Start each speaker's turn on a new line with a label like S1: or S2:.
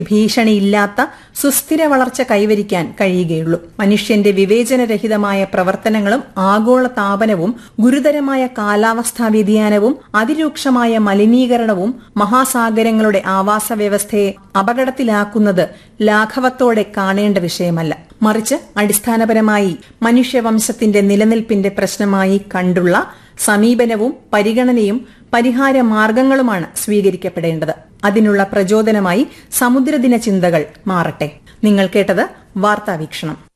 S1: ഭീഷണിയില്ലാത്ത സുസ്ഥിര വളർച്ച കൈവരിക്കാൻ കഴിയുകയുള്ളൂ മനുഷ്യന്റെ വിവേചനരഹിതമായ പ്രവർത്തനങ്ങളും ആഗോള താപനവും ഗുരുതരമായ കാലാവസ്ഥാ വ്യതിയാനവും അതിരൂക്ഷമായ മലിനീകരണവും മഹാസാഗരങ്ങളുടെ ആവാസ വ്യവസ്ഥയെ അപകടത്തിലാക്കുന്നത് ലാഘവത്തോടെ കാണേണ്ട വിഷയമല്ല മറിച്ച് അടിസ്ഥാനപരമായി മനുഷ്യവംശത്തിന്റെ നിലനിൽപ്പിന്റെ പ്രശ്നമായി കണ്ടുള്ള സമീപനവും പരിഗണനയും പരിഹാര മാർഗങ്ങളുമാണ് സ്വീകരിക്കപ്പെടേണ്ടത് അതിനുള്ള പ്രചോദനമായി സമുദ്രദിന ചിന്തകൾ മാറട്ടെ നിങ്ങൾ കേട്ടത് വാർത്താവീക്ഷണം